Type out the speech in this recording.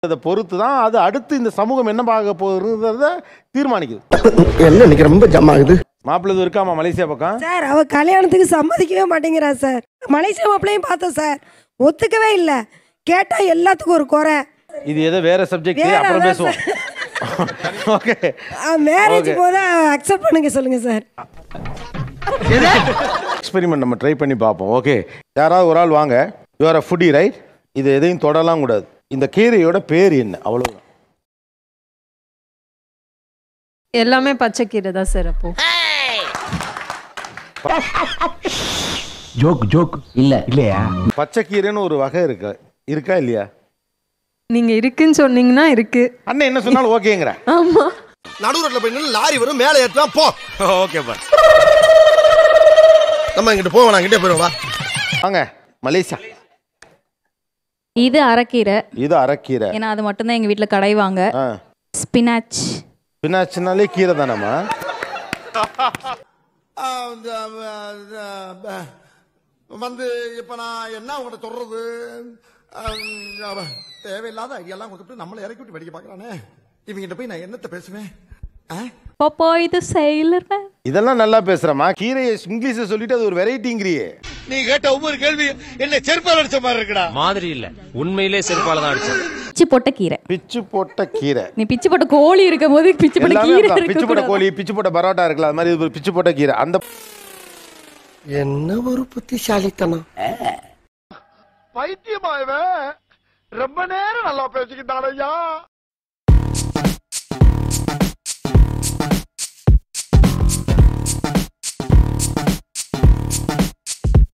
அதை பொறுத்து தான் அது அடுத்து இந்த சமூகம் என்ன பார்க்க போகிறத தீர்மானிக்குது என்ன இன்னைக்கு ரொம்ப ஜம் ஆகுது மாப்பிள்ளை இது இருக்காமா மலேசியா பக்கம் சார் அவ கல்யாணத்துக்கு சம்மதிக்கவே மாட்டேங்கிறா சார் மலேசியா மாப்பிளையும் பார்த்தோம் சார் ஒத்துக்கவே இல்லை கேட்டா எல்லாத்துக்கும் ஒரு குறை இது ஏதோ வேற சப்ஜெக்ட் வேற அப்புறம் அதான் பேசுவோம் ஓகே மேரேஜ் Okay. போது அக்செப்ட் பண்ணுங்க சொல்லுங்க சார் எக்ஸ்பெரிமெண்ட் நம்ம ட்ரை பண்ணி பார்ப்போம் ஓகே யாராவது ஒரு ஆள் வாங்க யூஆர் அ ஃபுட்டி ரைட் இது எதையும் தொடலாம் கூடாது இந்த கீரையோட பேர் என்ன அவ்வளவுதான் எல்லாமே பச்சைக்கீரை தான் சார் அப்போ ஜோக் ஜோக் இல்ல இல்லையா பச்சைக்கீரைன்னு ஒரு வகை இருக்கா இருக்கா இல்லையா நீங்க இருக்குன்னு சொன்னீங்கன்னா இருக்கு அண்ணன் என்ன சொன்னாலும் ஓகேங்கிற ஆமா நடு ரோட்ல போய் நின்னு லாரி வரும் மேலே ஏத்துவா போ ஓகேப்பா நம்ம இங்கிட்டு போவோம் நான் இங்கிட்டே போயிடுவா வாங்க மலேசியா இது அரைக்கீரை இது அரைக்கீரை ஏன்னா அது மட்டும்தான் எங்கள் வீட்டில் கடைவாங்க ஆ ஸ்பினாச் பின்னாச்சுனாலே கீரை தானம்மா வந்து இப்ப நான் என்ன உங்கள்ட்ட சொல்றது ஆம், தேவையில்லாத ஐடியாலாம் கொடுத்துட்டு நம்மளை இறக்கி விட்டு வெடிக்க பாக்குறானே இவங்கிட்ட போய் நான் என்னத்த பேசுவேன் ஆ? பாப்பா இது செயலர் மேம் இதெல்லாம் நல்லா பேசுறமா கீரையை இங்கிலீஷ்ல சொல்லிட்டு அது ஒரு வெரைட்டிங்கிறியே நீ கேட்ட ஒவ்வொரு கேள்வி என்ன செருப்பால் அடிச்ச மாதிரி இருக்குடா மாதிரி இல்ல உண்மையிலே செருப்பால தான் அடிச்சேன் பிச்சு போட்ட கீரை பிச்சு போட்ட கீரை நீ பிச்சு போட்ட கோழி இருக்கும் போது பிச்சு போட்ட எல்லாமே கீரை அப்படிதான். பிச்சு போட்ட இருக்கு கோழி பிச்சு போட்ட பரோட்டா இருக்குல்ல அது மாதிரி இது ஒரு பிச்சு போட்ட கீரை அந்த என்ன ஒரு புத்திசாலித்தனம் பைத்தியமா இவன் ரொம்ப நேரம் நல்லா பேசிக்கிட்டான் ஐயா